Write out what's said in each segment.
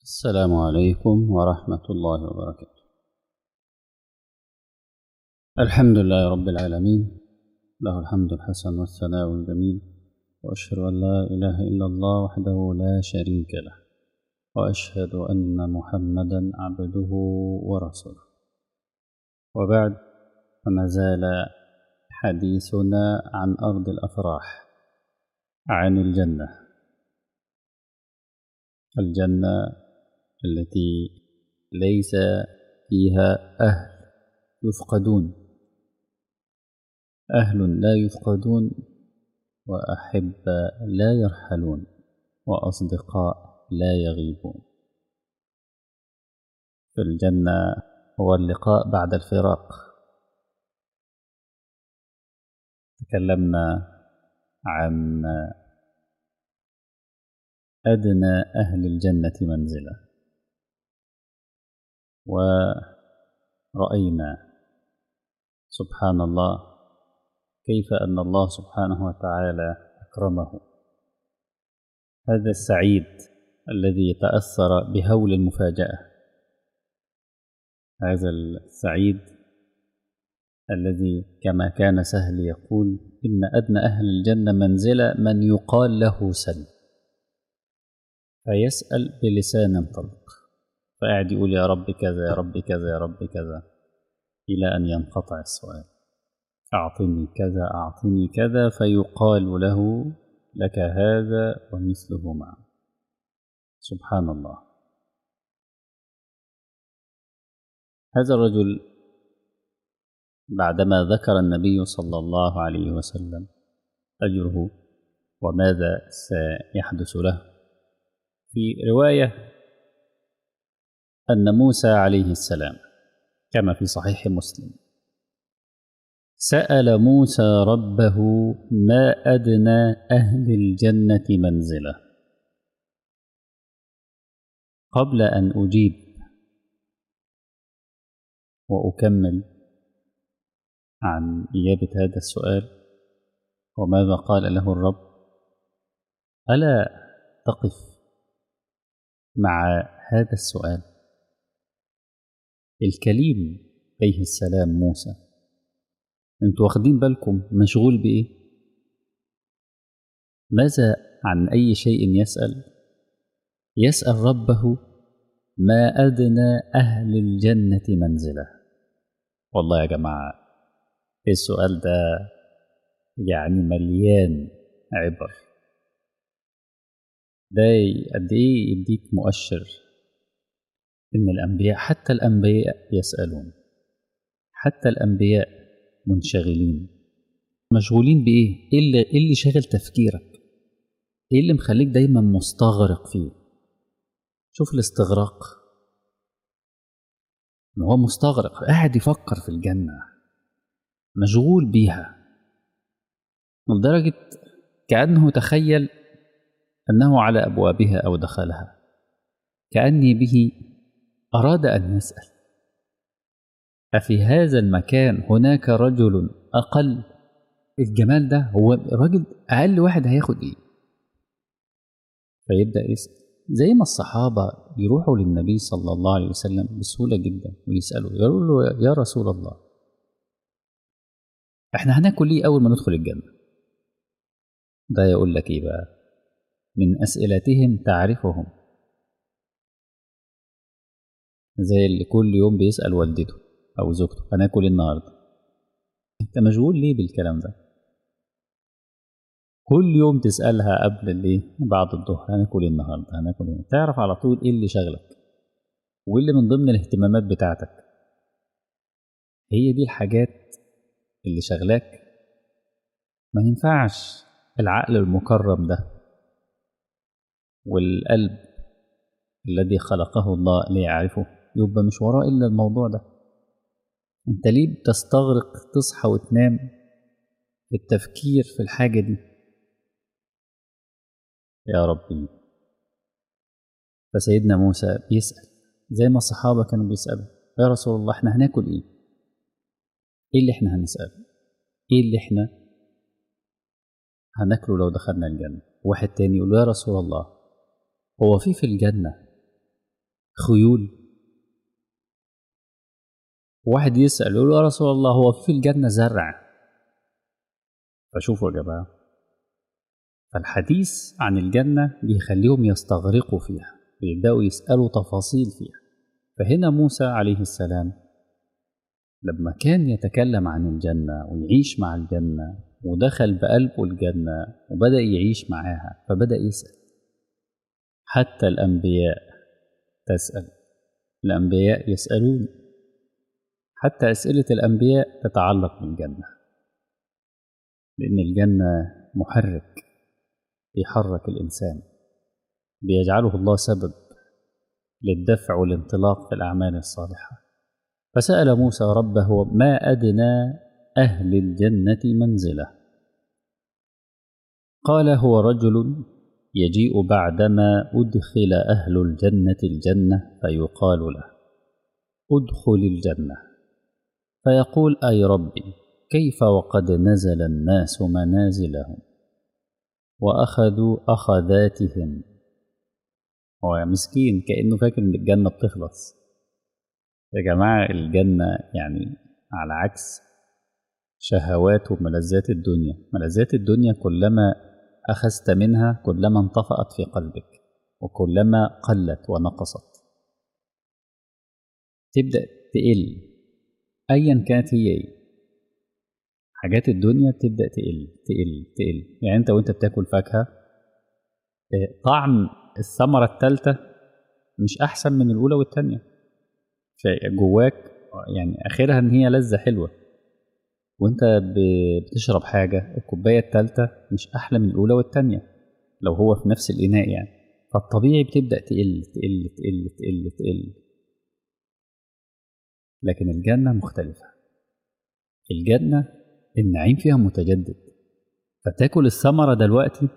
السلام عليكم ورحمة الله وبركاته الحمد لله رب العالمين له الحمد الحسن والثناء الجميل وأشهد أن لا إله إلا الله وحده لا شريك له وأشهد أن محمدا عبده ورسوله وبعد فما زال حديثنا عن أرض الأفراح عن الجنة الجنة التي ليس فيها أهل يفقدون أهل لا يفقدون وأحبة لا يرحلون وأصدقاء لا يغيبون في الجنة هو اللقاء بعد الفراق تكلمنا عن أدنى أهل الجنة منزلة ورأينا سبحان الله كيف أن الله سبحانه وتعالى أكرمه هذا السعيد الذي يتأثر بهول المفاجأة هذا السعيد الذي كما كان سهل يقول إن أدنى أهل الجنة منزلة من يقال له سل فيسأل بلسان طلق فقاعد يقول يا رب كذا يا رب كذا يا رب كذا إلى أن ينقطع السؤال أعطني كذا أعطني كذا فيقال له لك هذا ومثله معه سبحان الله هذا الرجل بعدما ذكر النبي صلى الله عليه وسلم أجره وماذا سيحدث له في رواية أن موسى عليه السلام كما في صحيح مسلم سأل موسى ربه ما أدنى أهل الجنة منزلة قبل أن أجيب وأكمل عن إجابة هذا السؤال وماذا قال له الرب ألا تقف مع هذا السؤال الكليم عليه السلام موسى انتوا واخدين بالكم مشغول بإيه ماذا عن أي شيء يسأل يسأل ربه ما أدنى أهل الجنة منزله والله يا جماعة السؤال ده يعني مليان عبر ده قد ايه يديك مؤشر ان الانبياء حتى الانبياء يسالون حتى الانبياء منشغلين مشغولين بايه ايه اللي, إيه اللي شاغل تفكيرك ايه اللي مخليك دايما مستغرق فيه شوف الاستغراق ان هو مستغرق قاعد يفكر في الجنه مشغول بيها لدرجه كانه تخيل أنه على أبوابها أو دخلها كأني به أراد أن يسأل أفي هذا المكان هناك رجل أقل الجمال ده هو الراجل أقل واحد هياخد إيه فيبدأ يسأل زي ما الصحابة يروحوا للنبي صلى الله عليه وسلم بسهولة جدا ويسألوا يقولوا له يا رسول الله احنا هناكل ايه أول ما ندخل الجنة ده يقول لك ايه بقى من أسئلتهم تعرفهم زي اللي كل يوم بيسأل والدته أو زوجته هناكل إيه النهاردة أنت مشغول ليه بالكلام ده كل يوم تسألها قبل الايه بعد الظهر هناكل ايه النهارده هناكل ايه تعرف على طول ايه اللي شغلك واللي من ضمن الاهتمامات بتاعتك هي دي الحاجات اللي شغلاك ما ينفعش العقل المكرم ده والقلب الذي خلقه الله ليعرفه يبقى مش وراه إلا الموضوع ده انت ليه بتستغرق تصحى وتنام في التفكير في الحاجة دي يا ربي فسيدنا موسى بيسأل زي ما الصحابة كانوا بيسألوا يا رسول الله احنا هناكل ايه ايه اللي احنا هنسأله ايه اللي احنا هناكله لو دخلنا الجنة واحد تاني يقول له يا رسول الله هو في في الجنة خيول واحد يسأل يقول له يا رسول الله هو في الجنة زرع فشوفوا يا جماعة فالحديث عن الجنة بيخليهم يستغرقوا فيها ويبدأوا يسألوا تفاصيل فيها فهنا موسى عليه السلام لما كان يتكلم عن الجنة ويعيش مع الجنة ودخل بقلبه الجنة وبدأ يعيش معاها فبدأ يسأل حتى الأنبياء تسأل الأنبياء يسألون حتى أسئلة الأنبياء تتعلق بالجنة لأن الجنة محرك بيحرك الإنسان بيجعله الله سبب للدفع والانطلاق في الأعمال الصالحة فسأل موسى ربه ما أدنى أهل الجنة منزله قال هو رجل يجيء بعدما أدخل أهل الجنة الجنة فيقال له ادخل الجنة فيقول أي ربي كيف وقد نزل الناس منازلهم وأخذوا أخذاتهم هو مسكين كأنه فاكر إن الجنة بتخلص يا جماعة الجنة يعني على عكس شهوات وملذات الدنيا ملذات الدنيا كلما أخذت منها كلما انطفأت في قلبك وكلما قلت ونقصت تبدأ تقل أيا كانت هي إيه حاجات الدنيا بتبدأ تقل تقل تقل يعني أنت وأنت بتاكل فاكهة طعم الثمرة الثالثة مش أحسن من الأولى والتانية جواك يعني آخرها إن هي لذة حلوة وأنت بتشرب حاجة الكوباية الثالثة مش أحلى من الأولى والتانية لو هو في نفس الإناء يعني فالطبيعي بتبدأ تقل تقل تقل تقل تقل لكن الجنة مختلفة الجنة النعيم فيها متجدد فتاكل الثمرة دلوقتي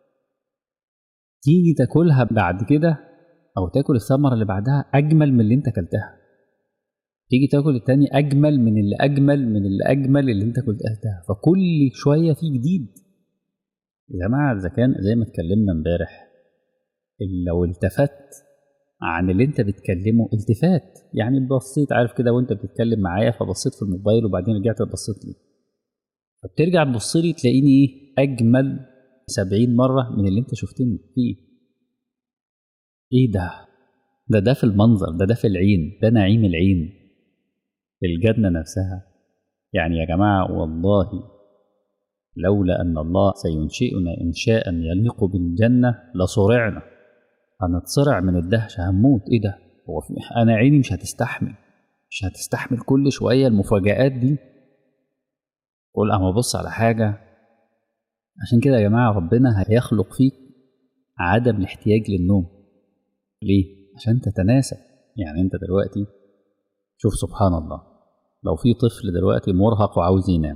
تيجي تاكلها بعد كده أو تاكل الثمرة اللي بعدها أجمل من اللي أنت أكلتها تيجي تاكل التاني أجمل من اللي أجمل من اللي أجمل اللي أنت كلتها فكل شوية في جديد يا جماعة إذا كان زي ما اتكلمنا امبارح لو التفت عن اللي انت بتكلمه التفات يعني بصيت عارف كده وانت بتتكلم معايا فبصيت في الموبايل وبعدين رجعت بصيت لي فبترجع تبص لي تلاقيني ايه اجمل سبعين مرة من اللي انت شفتني فيه ايه ده ده ده في المنظر ده ده في العين ده نعيم العين الجنة نفسها يعني يا جماعة والله لولا أن الله سينشئنا إنشاء يليق بالجنة لصرعنا هنتصرع من الدهشة هنموت إيه ده هو في أنا عيني مش هتستحمل مش هتستحمل كل شوية المفاجآت دي قول أما بص على حاجة عشان كده يا جماعة ربنا هيخلق فيك عدم الاحتياج للنوم ليه؟ عشان تتناسى يعني أنت دلوقتي شوف سبحان الله لو في طفل دلوقتي مرهق وعاوز ينام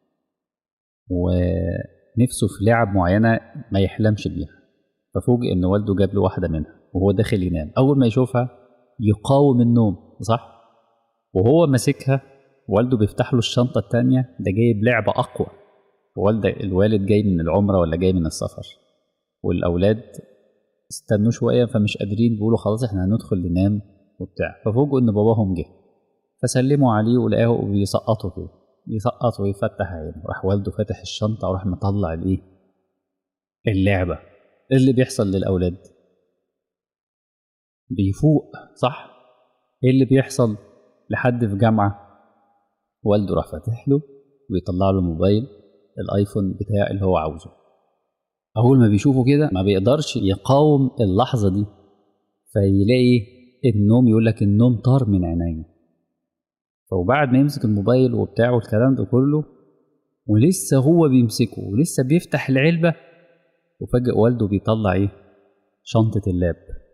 ونفسه في لعب معينة ما يحلمش بيها ففوجئ ان والده جاب له واحده منها وهو داخل ينام اول ما يشوفها يقاوم النوم صح وهو ماسكها والده بيفتح له الشنطه التانية ده جايب لعبه اقوى والد الوالد جاي من العمره ولا جاي من السفر والاولاد استنوا شويه فمش قادرين بيقولوا خلاص احنا هندخل ننام وبتاع ففوجئوا ان باباهم جه فسلموا عليه ولقاه بيسقطوا كده يسقط ويفتح عينه راح والده فاتح الشنطه وراح مطلع الايه اللعبه ايه اللي بيحصل للاولاد بيفوق صح ايه اللي بيحصل لحد في جامعه والده راح فاتح له ويطلع له الموبايل الايفون بتاع اللي هو عاوزه اول ما بيشوفه كده ما بيقدرش يقاوم اللحظه دي فيلاقي النوم يقول لك النوم طار من عيني فوبعد ما يمسك الموبايل وبتاعه الكلام ده كله ولسه هو بيمسكه ولسه بيفتح العلبه وفجأة والده بيطلع ايه شنطة اللاب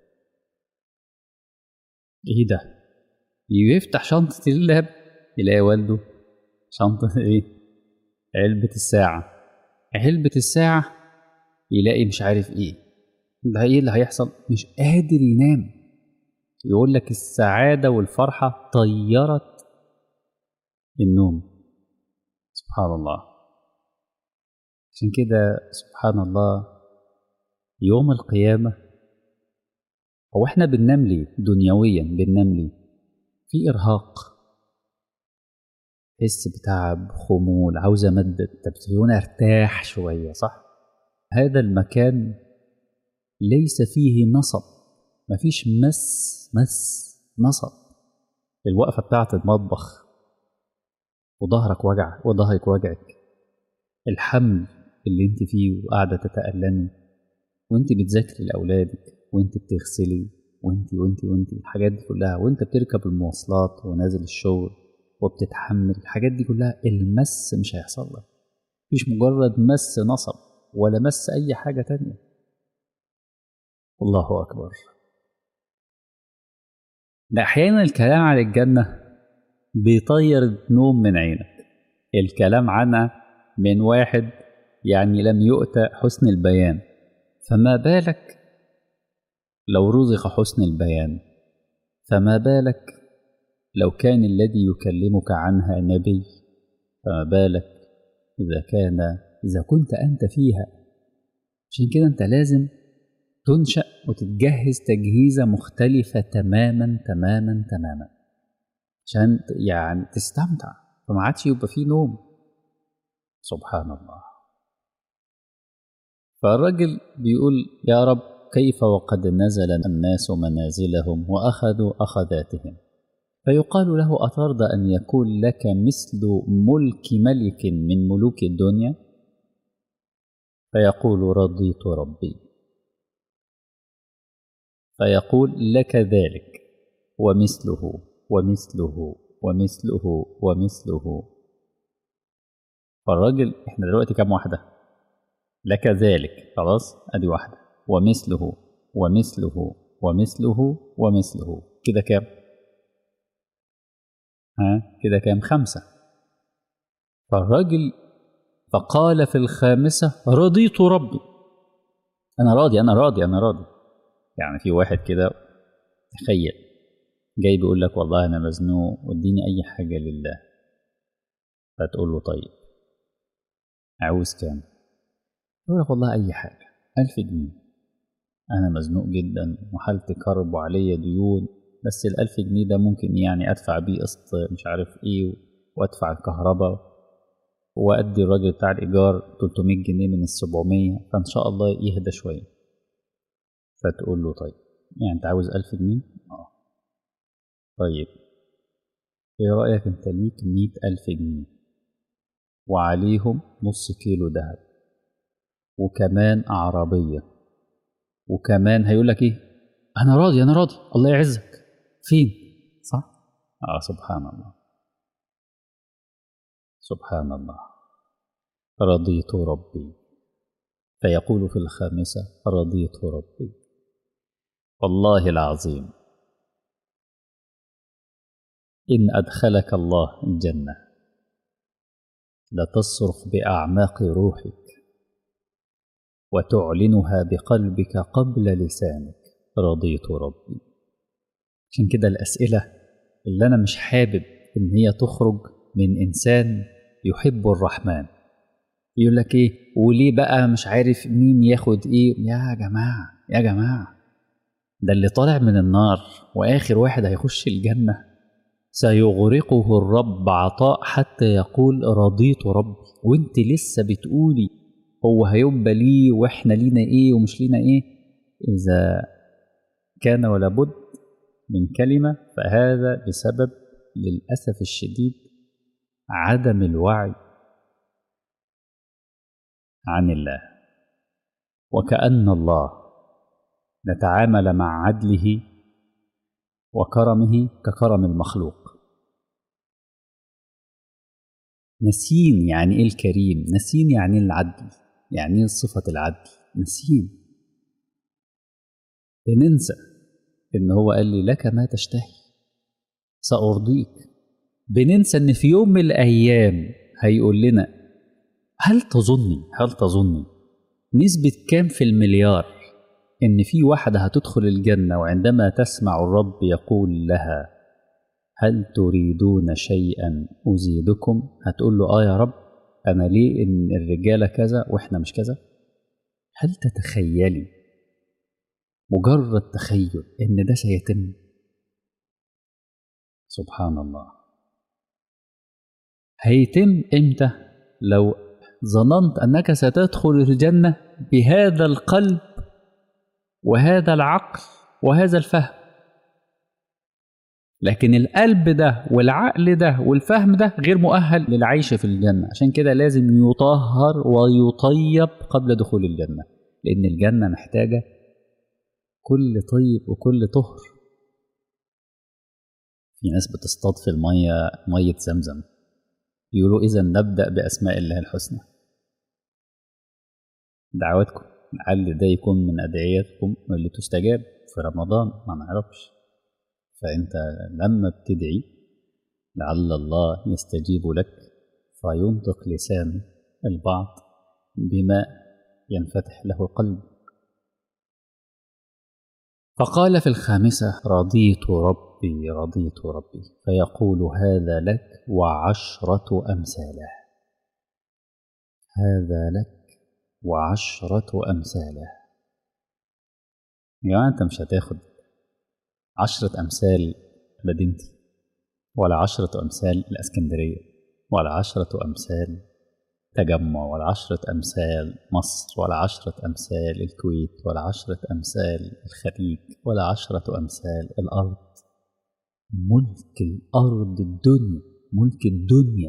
ايه ده يفتح شنطة اللاب يلاقي والده شنطة ايه علبة الساعة علبة الساعة يلاقي مش عارف ايه ده ايه اللي هيحصل مش قادر ينام يقول لك السعادة والفرحة طيرت النوم سبحان الله عشان كده سبحان الله يوم القيامة هو احنا بننام ليه دنيويا بننام ليه في ارهاق حس بتعب خمول عاوز امدد طب هنا ارتاح شويه صح هذا المكان ليس فيه نصب مفيش مس مس نصب الوقفه بتاعه المطبخ وظهرك وجع وظهرك وجعك الحمل اللي انت فيه وقاعده تتألمي وانت بتذاكري لاولادك وانت بتغسلي وانت وانت وانت الحاجات دي كلها وانت بتركب المواصلات ونازل الشغل وبتتحمل الحاجات دي كلها المس مش هيحصل لك مفيش مجرد مس نصب ولا مس اي حاجه تانية الله اكبر ده احيانا الكلام عن الجنه بيطير النوم من عينك الكلام عنها من واحد يعني لم يؤت حسن البيان فما بالك لو رزق حسن البيان فما بالك لو كان الذي يكلمك عنها نبي فما بالك إذا كان إذا كنت أنت فيها عشان كده أنت لازم تنشأ وتتجهز تجهيزة مختلفة تماما تماما تماما عشان يعني تستمتع فما عادش يبقى فيه نوم سبحان الله فالرجل بيقول يا رب كيف وقد نزل الناس منازلهم وأخذوا أخذاتهم فيقال له أترضى أن يكون لك مثل ملك ملك من ملوك الدنيا فيقول رضيت ربي فيقول لك ذلك ومثله ومثله ومثله ومثله فالراجل احنا دلوقتي كام واحدة لك ذلك خلاص ادي واحدة ومثله ومثله ومثله ومثله كده كام ها كده كام خمسة فالراجل فقال في الخامسة رضيت ربي أنا راضي أنا راضي أنا راضي يعني في واحد كده تخيل جاي بيقول لك والله أنا مزنوق واديني أي حاجة لله فتقول له طيب عاوز كام يقول لك والله أي حاجة ألف جنيه أنا مزنوق جدا وحالتي كرب وعليا ديون بس الألف جنيه ده ممكن يعني أدفع بيه قسط مش عارف إيه وأدفع الكهرباء وأدي الراجل بتاع الإيجار 300 جنيه من السبعمية فإن شاء الله يهدى شوية فتقول له طيب يعني أنت عاوز ألف جنيه؟ آه طيب إيه رأيك أنت ليك مية ألف جنيه وعليهم نص كيلو دهب وكمان عربية وكمان هيقول لك إيه؟ أنا راضي أنا راضي الله يعزك فين؟ صح؟ آه سبحان الله سبحان الله رضيت ربي فيقول في الخامسة رضيت ربي والله العظيم إن أدخلك الله الجنة لتصرخ بأعماق روحك وتعلنها بقلبك قبل لسانك رضيت ربي عشان كده الأسئلة اللي أنا مش حابب إن هي تخرج من إنسان يحب الرحمن يقول لك إيه وليه بقى مش عارف مين ياخد إيه يا جماعة يا جماعة ده اللي طالع من النار وآخر واحد هيخش الجنة سيغرقه الرب عطاء حتى يقول رضيت ربي وانت لسه بتقولي هو هيبقى ليه واحنا لينا ايه ومش لينا ايه اذا كان ولا بد من كلمة فهذا بسبب للأسف الشديد عدم الوعي عن الله وكأن الله نتعامل مع عدله وكرمه ككرم المخلوق نسين يعني ايه الكريم نسين يعني العدل يعني ايه صفة العدل نسين بننسى ان هو قال لي لك ما تشتهي سأرضيك بننسى ان في يوم من الايام هيقول لنا هل تظني هل تظني نسبة كام في المليار ان في واحدة هتدخل الجنة وعندما تسمع الرب يقول لها هل تريدون شيئا أزيدكم هتقول له آه يا رب أنا ليه إن الرجالة كذا وإحنا مش كذا هل تتخيلي مجرد تخيل ان ده سيتم سبحان الله هيتم امتى لو ظننت انك ستدخل الجنه بهذا القلب وهذا العقل وهذا الفهم لكن القلب ده والعقل ده والفهم ده غير مؤهل للعيش في الجنة عشان كده لازم يطهر ويطيب قبل دخول الجنة لأن الجنة محتاجة كل طيب وكل طهر في ناس بتصطاد في المية مية زمزم يقولوا إذا نبدأ بأسماء الله الحسنى دعواتكم لعل ده يكون من أدعيتكم اللي تستجاب في رمضان ما نعرفش فأنت لما بتدعي لعل الله يستجيب لك فينطق لسان البعض بما ينفتح له القلب فقال في الخامسة رضيت ربي رضيت ربي فيقول هذا لك وعشرة أمثاله هذا لك وعشرة أمثاله يا يعني أنت مش هتاخد عشرة أمثال مدينتي ولا عشرة أمثال الإسكندرية ولا عشرة أمثال تجمع ولا عشرة أمثال مصر ولا عشرة أمثال الكويت ولا عشرة أمثال الخليج ولا عشرة أمثال الأرض ملك الأرض الدنيا ملك الدنيا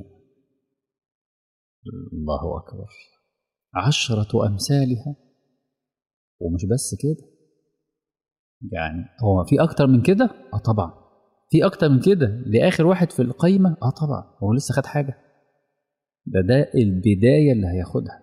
الله أكبر عشرة أمثالها ومش بس كده يعني هو في أكتر من كده؟ آه طبعا في أكتر من كده لآخر واحد في القايمة؟ آه طبعا هو لسه خد حاجة ده ده البداية اللي هياخدها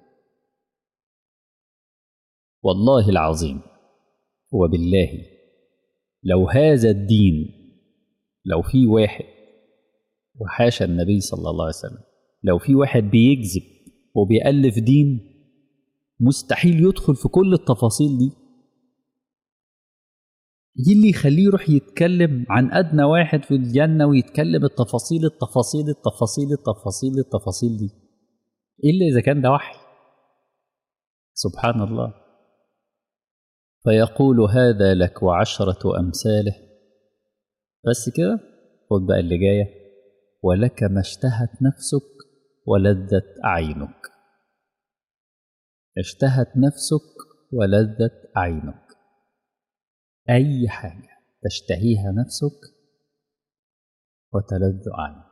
والله العظيم وبالله لو هذا الدين لو في واحد وحاشا النبي صلى الله عليه وسلم لو في واحد بيكذب وبيألف دين مستحيل يدخل في كل التفاصيل دي ايه اللي يخليه يروح يتكلم عن ادنى واحد في الجنه ويتكلم التفاصيل التفاصيل التفاصيل التفاصيل التفاصيل دي الا اذا كان ده وحي سبحان الله فيقول هذا لك وعشرة أمثاله بس كده خد بقى اللي جاية ولك ما اشتهت نفسك ولذت أعينك اشتهت نفسك ولذت أعينك أي حاجة تشتهيها نفسك وتلذ أعينك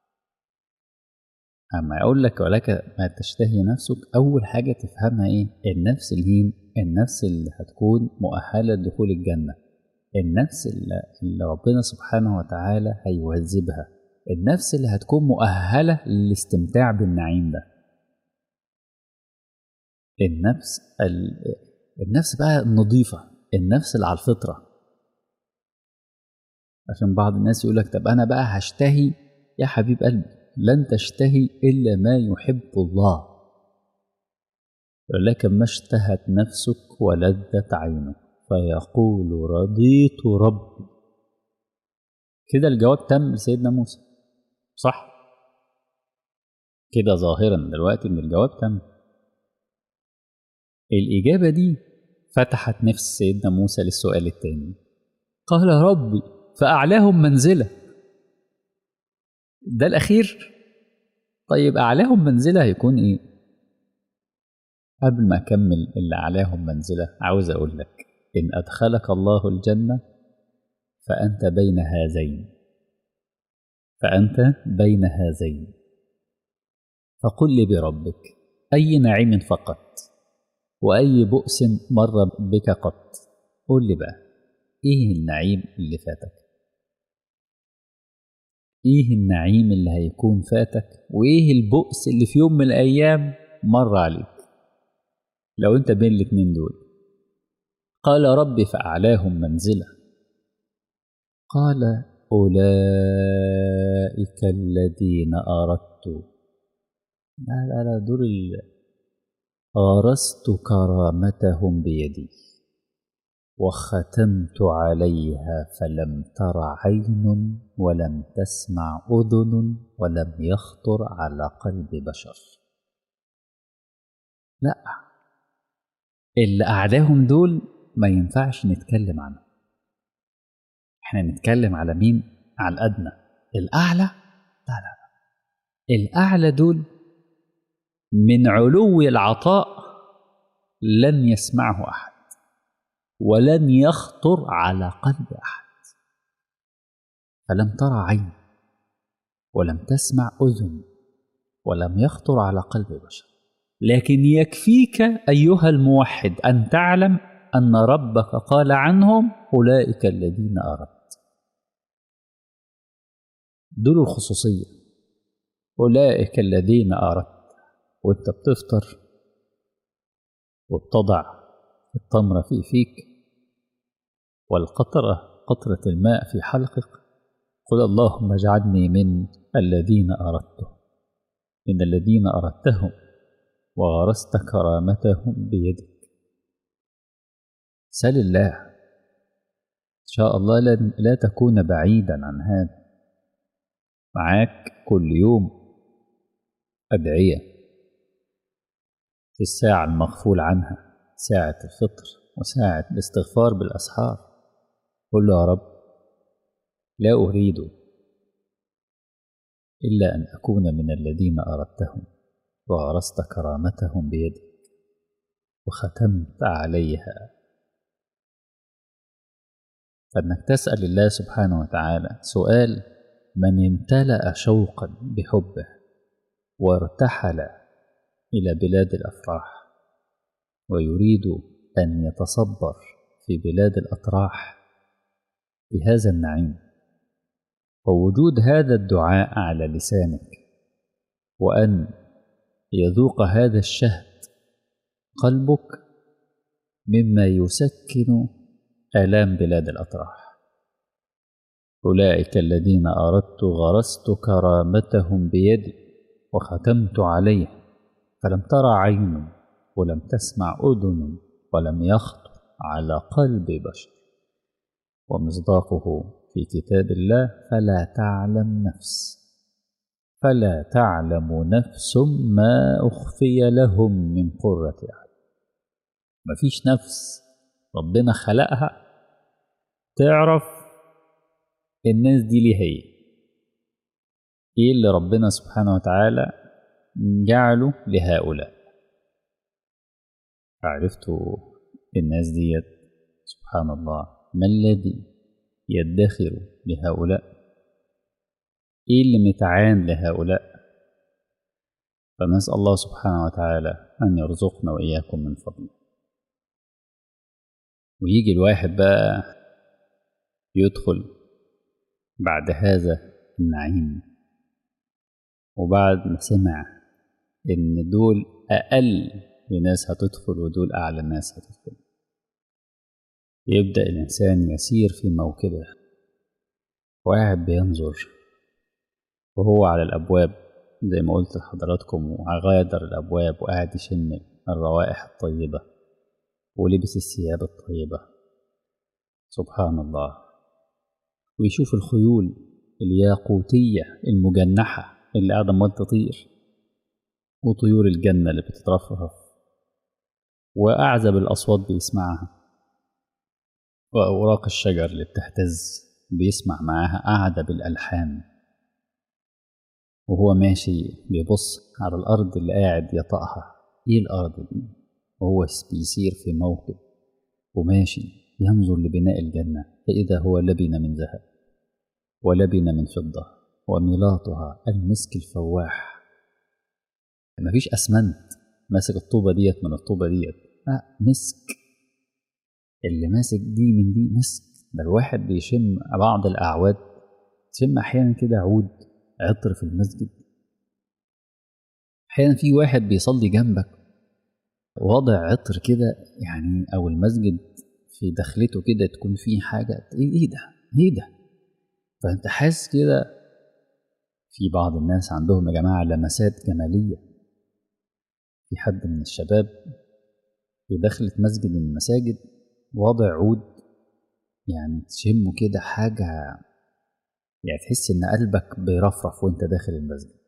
أما يقول لك ولك ما تشتهي نفسك أول حاجة تفهمها إيه؟ النفس اللي النفس اللي هتكون مؤهلة لدخول الجنة النفس اللي, اللي ربنا سبحانه وتعالى هيوهذبها النفس اللي هتكون مؤهلة للاستمتاع بالنعيم ده النفس ال... النفس بقى النظيفة النفس اللي على الفطرة عشان بعض الناس يقول لك طب أنا بقى هشتهي يا حبيب قلبي لن تشتهي إلا ما يحب الله لك ما اشتهت نفسك ولذت عينك فيقول رضيت ربي كده الجواب تم لسيدنا موسى صح كده ظاهرا دلوقتي ان الجواب تم الإجابة دي فتحت نفس سيدنا موسى للسؤال التاني قال ربي فأعلاهم منزلة ده الأخير طيب أعلاهم منزلة هيكون إيه قبل ما أكمل اللي أعلاهم منزلة عاوز أقول لك إن أدخلك الله الجنة فأنت بين هذين فأنت بين هذين فقل لي بربك أي نعيم فقط وأي بؤس مر بك قط قل لي بقى إيه النعيم اللي فاتك إيه النعيم اللي هيكون فاتك وإيه البؤس اللي في يوم من الأيام مر عليك لو أنت بين الاتنين دول قال ربي فأعلاهم منزلة قال أولئك الذين أردت لا لا لا دول غرست كرامتهم بيدي وختمت عليها فلم تر عين ولم تسمع اذن ولم يخطر على قلب بشر لا اللي اعلاهم دول ما ينفعش نتكلم عنهم احنا نتكلم على مين على الأدنى الأعلى لا لا لا الأعلى دول من علو العطاء لن يسمعه أحد ولن يخطر على قلب أحد فلم ترى عين ولم تسمع أذن ولم يخطر على قلب بشر لكن يكفيك أيها الموحد أن تعلم أن ربك قال عنهم أولئك الذين أردت دول الخصوصية أولئك الذين أردت وأنت بتفطر وبتضع التمر في فيك والقطرة قطرة الماء في حلقك قل اللهم اجعلني من الذين أردتهم من الذين أردتهم وغرست كرامتهم بيدك سل الله إن شاء الله لا تكون بعيدا عن هذا معاك كل يوم أدعية في الساعة المغفول عنها ساعة الفطر وساعة الاستغفار بالأسحار قل له يا رب لا أريد إلا أن أكون من الذين أردتهم وغرست كرامتهم بيدك وختمت عليها فإنك تسأل الله سبحانه وتعالى سؤال من امتلأ شوقا بحبه وارتحل إلى بلاد الأفراح ويريد أن يتصبر في بلاد الأطراح بهذا النعيم ووجود هذا الدعاء على لسانك وأن يذوق هذا الشهد قلبك مما يسكن آلام بلاد الأطراح أولئك الذين أردت غرست كرامتهم بيدي وختمت عليه فلم ترى عين ولم تسمع أذن ولم يخطر على قلب بشر ومصداقه في كتاب الله فلا تعلم نفس فلا تعلم نفس ما أخفي لهم من قرة أعين مفيش نفس ربنا خلقها تعرف الناس دي ليه هي ايه اللي ربنا سبحانه وتعالى جعله لهؤلاء عرفتوا الناس ديت سبحان الله ما الذي يدخر لهؤلاء ايه اللي متعان لهؤلاء فنسأل الله سبحانه وتعالى أن يرزقنا وإياكم من فضله ويجي الواحد بقى يدخل بعد هذا النعيم وبعد ما سمع إن دول أقل ناس هتدخل ودول أعلى ناس هتدخل يبدأ الإنسان يسير في موكبه وقاعد بينظر وهو على الأبواب زي ما قلت لحضراتكم وغادر الأبواب وقاعد يشم الروائح الطيبة ولبس الثياب الطيبة سبحان الله ويشوف الخيول الياقوتية المجنحة اللي قاعدة عمال تطير وطيور الجنة اللي بتترفرف وأعزب الأصوات بيسمعها وأوراق الشجر اللي بتهتز بيسمع معاها أعذب الألحان وهو ماشي بيبص على الأرض اللي قاعد يطأها إيه الأرض دي وهو بيسير في موكب وماشي ينظر لبناء الجنة فإذا هو لبن من ذهب ولبن من فضة وميلاطها المسك الفواح مفيش أسمنت ماسك الطوبة ديت من الطوبة ديت لا مسك اللي ماسك دي من دي مسك ده الواحد بيشم بعض الأعواد تشم أحيانا كده عود عطر في المسجد أحيانا في واحد بيصلي جنبك وضع عطر كده يعني أو المسجد في دخلته كده تكون فيه حاجة إيه ده إيه ده فأنت حاسس كده في بعض الناس عندهم يا جماعة لمسات جمالية في حد من الشباب في دخلة مسجد من المساجد وضع عود يعني تشمه كده حاجة يعني تحس إن قلبك بيرفرف وأنت داخل المسجد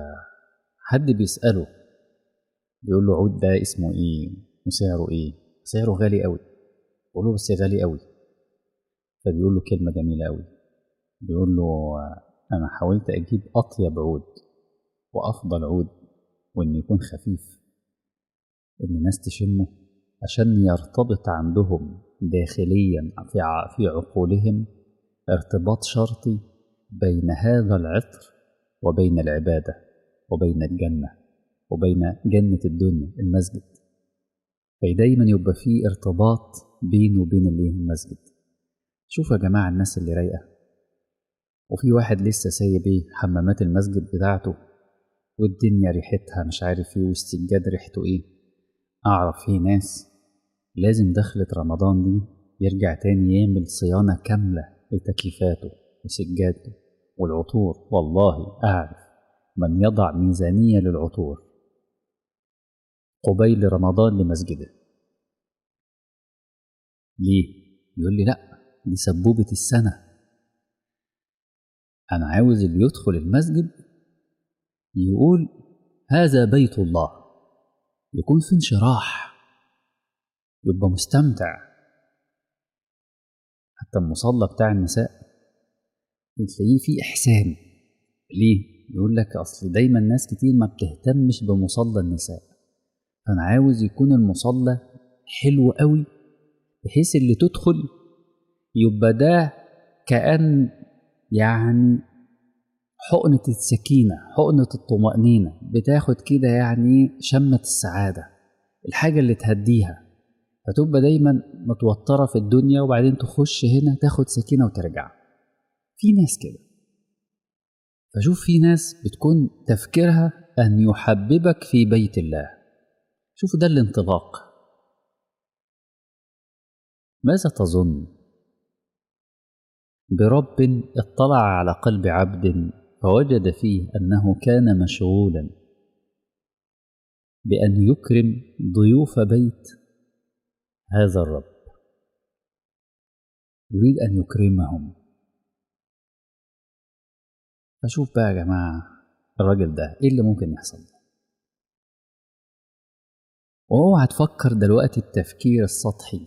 فحد بيسأله بيقول له عود ده اسمه إيه وسعره إيه سعره غالي قوي بقول له بس غالي قوي فبيقول له كلمة جميلة قوي بيقول له أنا حاولت أجيب أطيب عود وأفضل عود وإن يكون خفيف إن الناس تشمه عشان يرتبط عندهم داخليا في في عقولهم ارتباط شرطي بين هذا العطر وبين العبادة وبين الجنة وبين جنة الدنيا المسجد فدايما يبقى فيه ارتباط بينه وبين اللي المسجد شوفوا يا جماعة الناس اللي رايقة وفي واحد لسه سايب ايه حمامات المسجد بتاعته والدنيا ريحتها مش عارف ايه والسجاد ريحته ايه اعرف في ناس لازم دخلت رمضان دي يرجع تاني يعمل صيانة كاملة لتكييفاته وسجادته والعطور والله أعرف من يضع ميزانية للعطور قبيل رمضان لمسجده ليه؟ يقول لي لأ دي سبوبة السنة أنا عاوز اللي يدخل المسجد يقول هذا بيت الله يكون في انشراح يبقى مستمتع حتى المصلى بتاع النساء تلاقيه فيه إحسان ليه؟ يقول لك أصل دايما ناس كتير ما بتهتمش بمصلى النساء فأنا عاوز يكون المصلى حلو قوي بحيث اللي تدخل يبقى ده كأن يعني حقنة السكينة حقنة الطمأنينة بتاخد كده يعني شمة السعادة الحاجة اللي تهديها فتبقى دايما متوترة في الدنيا وبعدين تخش هنا تاخد سكينة وترجع في ناس كده فشوف في ناس بتكون تفكيرها أن يحببك في بيت الله شوف ده الانطلاق ماذا تظن برب اطلع على قلب عبد فوجد فيه أنه كان مشغولا بأن يكرم ضيوف بيت هذا الرب يريد أن يكرمهم فشوف بقى يا جماعة الراجل ده إيه اللي ممكن يحصل واوعى تفكر دلوقتي التفكير السطحي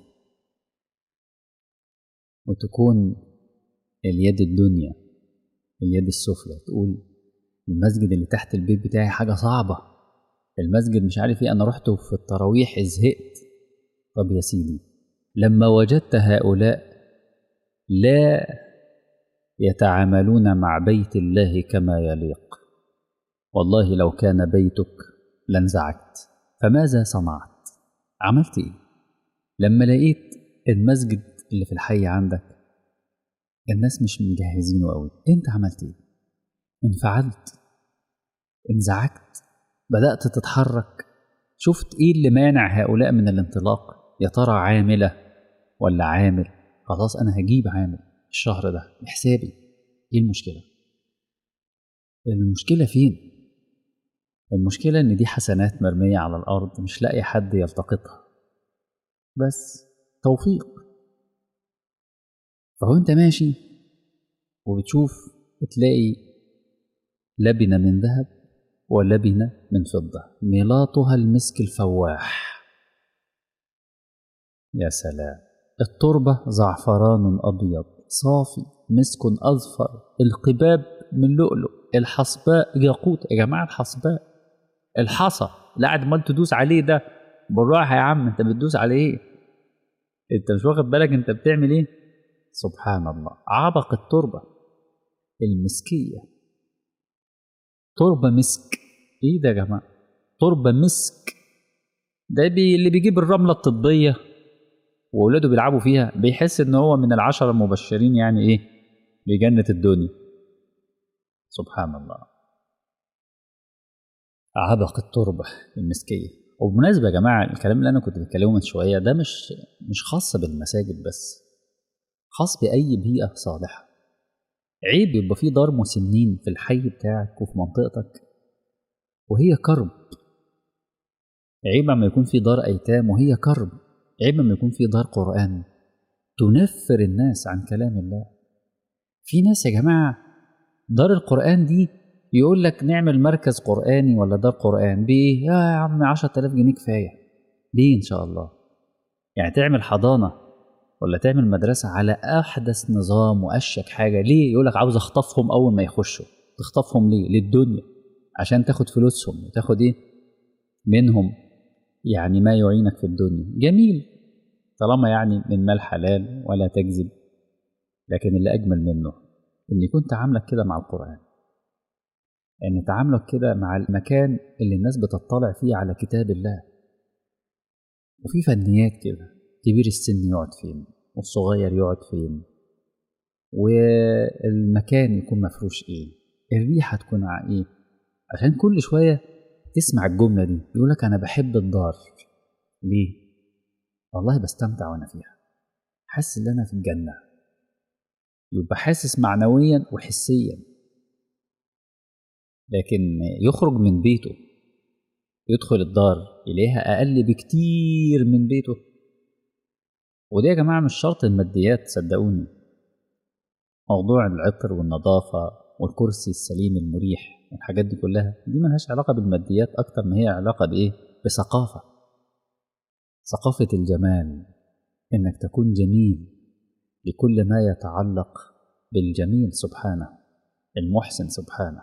وتكون اليد الدنيا اليد السفلى تقول المسجد اللي تحت البيت بتاعي حاجة صعبة المسجد مش عارف ايه انا رحت في التراويح زهقت طب يا سيدي لما وجدت هؤلاء لا يتعاملون مع بيت الله كما يليق والله لو كان بيتك لانزعجت فماذا صنعت عملت ايه لما لقيت المسجد اللي في الحي عندك الناس مش مجهزينه قوي انت عملت ايه انفعلت انزعجت بدأت تتحرك شفت ايه اللي مانع هؤلاء من الانطلاق يا ترى عاملة ولا عامل خلاص انا هجيب عامل الشهر ده بحسابي ايه المشكلة المشكلة فين المشكلة ان دي حسنات مرمية على الارض مش لاقي حد يلتقطها بس توفيق فهو انت ماشي وبتشوف بتلاقي لبنة من ذهب ولبنة من فضة ميلاطها المسك الفواح يا سلام التربة زعفران أبيض صافي مسك أظفر القباب من لؤلؤ الحصباء ياقوت يا جماعة الحصباء الحصى لا قاعد مال تدوس عليه ده بالراحة يا عم انت بتدوس على ايه انت مش واخد بالك انت بتعمل ايه سبحان الله عبق التربة المسكية تربة مسك ايه ده يا جماعة تربة مسك ده بي اللي بيجيب الرملة الطبية وولاده بيلعبوا فيها بيحس ان هو من العشرة المبشرين يعني ايه بجنة الدنيا سبحان الله عبق التربة المسكية وبمناسبة يا جماعة الكلام اللي أنا كنت بتكلمه من شوية ده مش مش خاص بالمساجد بس خاص بأي بيئة صالحة عيب يبقى في دار مسنين في الحي بتاعك وفي منطقتك وهي كرب عيب لما يكون في دار أيتام وهي كرب عيب لما يكون في دار قرآن تنفر الناس عن كلام الله في ناس يا جماعة دار القرآن دي يقول لك نعمل مركز قرآني ولا دار قرآن بإيه؟ يا عم 10000 جنيه كفاية ليه إن شاء الله؟ يعني تعمل حضانة ولا تعمل مدرسة على أحدث نظام وأشيك حاجة ليه يقول لك عاوز أخطفهم أول ما يخشوا تخطفهم ليه للدنيا عشان تاخد فلوسهم وتاخد إيه منهم يعني ما يعينك في الدنيا جميل طالما يعني من مال حلال ولا تكذب لكن اللي أجمل منه إن يكون تعاملك كده مع القرآن إن تعاملك كده مع المكان اللي الناس بتطلع فيه على كتاب الله وفي فنيات كده كبير السن يقعد فين والصغير يقعد فين والمكان يكون مفروش ايه الريحة تكون ع- ايه عشان كل شوية تسمع الجملة دي يقول لك أنا بحب الدار ليه؟ والله بستمتع وأنا فيها حاسس إن أنا في الجنة يبقى حاسس معنويا وحسيا لكن يخرج من بيته يدخل الدار يلاقيها أقل بكتير من بيته وده يا جماعة مش شرط الماديات صدقوني موضوع العطر والنظافة والكرسي السليم المريح والحاجات دي كلها دي ملهاش علاقة بالماديات أكتر ما هي علاقة بإيه؟ بثقافة ثقافة الجمال إنك تكون جميل لكل ما يتعلق بالجميل سبحانه المحسن سبحانه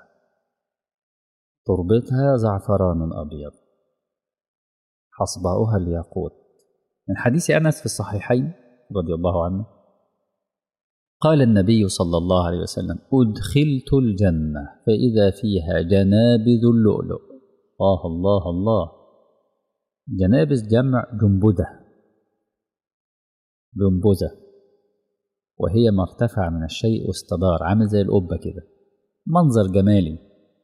تربتها زعفران أبيض حصباؤها الياقوت من حديث أنس في الصحيحين رضي الله عنه قال النبي صلى الله عليه وسلم أدخلت الجنة فإذا فيها جنابذ اللؤلؤ الله الله الله جنابذ جمع جنبذة جنبذة وهي ما ارتفع من الشيء واستدار عامل زي القبة كده منظر جمالي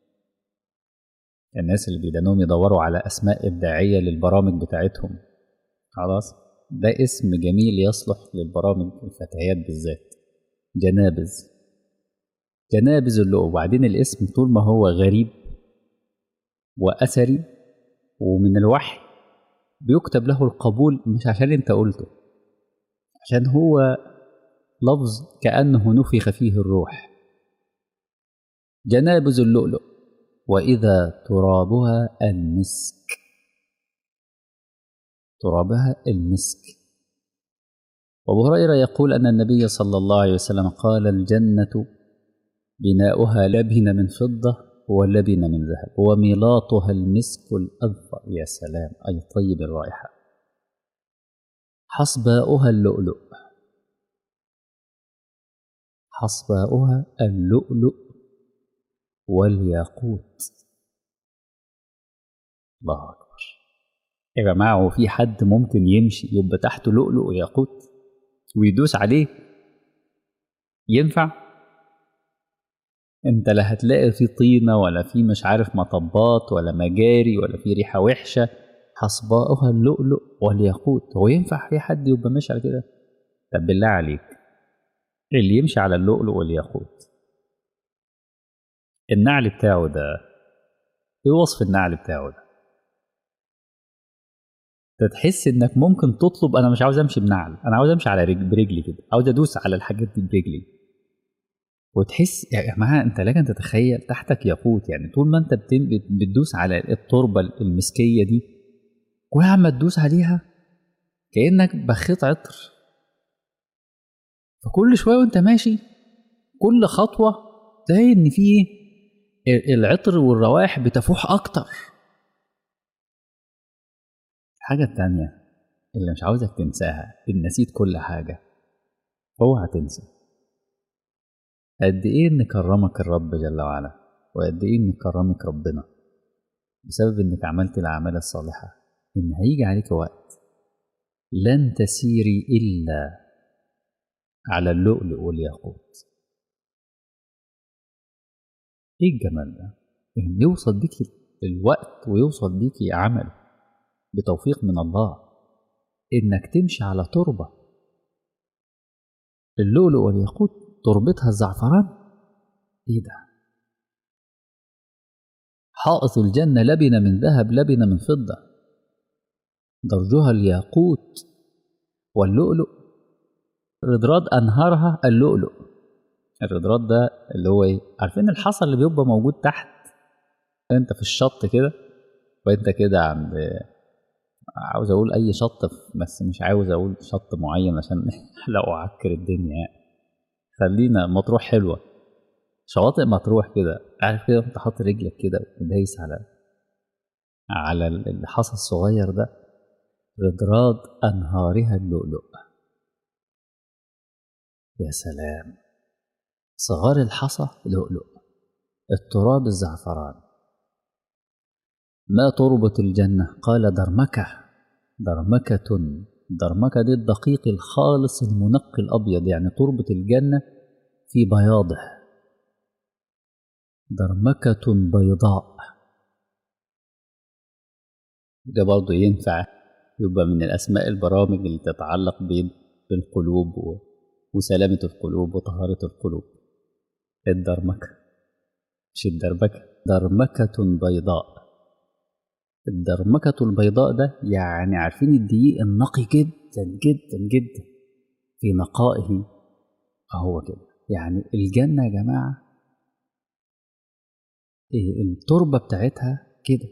الناس اللي بيدانوهم يدوروا على أسماء إبداعية للبرامج بتاعتهم خلاص ده اسم جميل يصلح للبرامج الفتيات بالذات جنابذ جنابذ اللؤلؤ وبعدين الاسم طول ما هو غريب وأثري ومن الوحي بيكتب له القبول مش عشان انت قلته عشان هو لفظ كأنه نفخ فيه الروح جنابذ اللؤلؤ وإذا ترابها المسك ترابها المسك وابو هريرة يقول أن النبي صلى الله عليه وسلم قال الجنة بناؤها لبن من فضة ولبن من ذهب وميلاطها المسك الأظفر يا سلام أي طيب الرائحة حصباؤها اللؤلؤ حصباؤها اللؤلؤ والياقوت الله أكبر يا جماعة هو في حد ممكن يمشي يبقى تحته لؤلؤ وياقوت ويدوس عليه ينفع انت لا هتلاقي في طينة ولا في مش عارف مطبات ولا مجاري ولا في ريحة وحشة حصباؤها اللؤلؤ والياقوت هو ينفع في حد يبقى ماشي على كده طب بالله عليك اللي يمشي على اللؤلؤ والياقوت النعل بتاعه ده ايه وصف النعل بتاعه ده انت تحس انك ممكن تطلب انا مش عاوز امشي بنعل انا عاوز امشي على رجل برجلي كده عاوز ادوس على الحاجات دي برجلي وتحس يا جماعه انت لكن تتخيل تحتك ياقوت يعني طول ما انت بتن- بت- بتدوس على التربه المسكيه دي كل عم تدوس عليها كانك بخيت عطر فكل شويه وانت ماشي كل خطوه تلاقي ان في إيه؟ العطر والروائح بتفوح اكتر الحاجه التانيه اللي مش عاوزك تنساها ان نسيت كل حاجه اوعى تنسى قد ايه ان كرمك الرب جل وعلا وقد ايه ان كرمك ربنا بسبب انك عملت الاعمال الصالحه ان هيجي عليك وقت لن تسيري الا على اللؤلؤ والياقوت ايه الجمال ده ان يوصل بيك الوقت ويوصل بيك عمل بتوفيق من الله انك تمشي على تربه اللؤلؤ والياقوت تربتها الزعفران ايه ده حائط الجنة لبن من ذهب لبن من فضة درجها الياقوت واللؤلؤ رضراد أنهارها اللؤلؤ الرضراد ده اللي هو ايه عارفين الحصى اللي بيبقى موجود تحت انت في الشط كده وانت كده عند عاوز اقول اي شط بس مش عاوز اقول شط معين عشان لا اعكر الدنيا يعني خلينا مطروح حلوه شواطئ مطروح كده عارف كده انت حاطط رجلك كده ودايس على على الحصى الصغير ده رضراد انهارها اللؤلؤ يا سلام صغار الحصى لؤلؤ التراب الزعفران ما تربط الجنة قال درمكة درمكة درمكة دي الدقيق الخالص المنقي الأبيض يعني تربط الجنة في بياضه درمكة بيضاء ده برضه ينفع يبقى من الأسماء البرامج اللي تتعلق بالقلوب وسلامة القلوب وطهارة القلوب الدرمكة مش الدربكة درمكة بيضاء الدرمكة البيضاء ده يعني عارفين الدقيق النقي جدا جدا جدا في نقائه أهو كده يعني الجنة يا جماعة التربة بتاعتها كده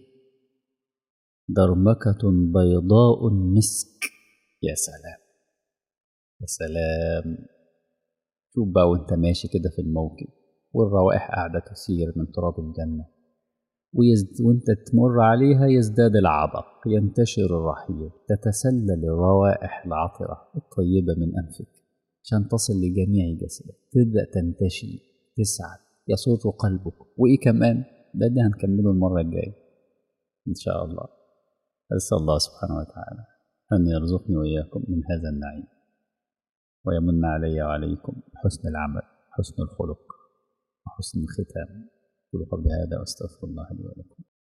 درمكة بيضاء مسك يا سلام يا سلام شوف بقى وانت ماشي كده في الموكب والروائح قاعدة تسير من تراب الجنة ويزد وانت تمر عليها يزداد العبق ينتشر الرحيق تتسلل الروائح العطرة الطيبة من أنفك عشان تصل لجميع جسدك تبدأ تنتشي تسعد يسر قلبك وإيه كمان ده اللي هنكمله المرة الجاية إن شاء الله أسأل الله سبحانه وتعالى أن يرزقني وإياكم من هذا النعيم ويمن علي وعليكم حسن العمل حسن الخلق وحسن الختام أقول قبل هذا وأستغفر الله لي ولكم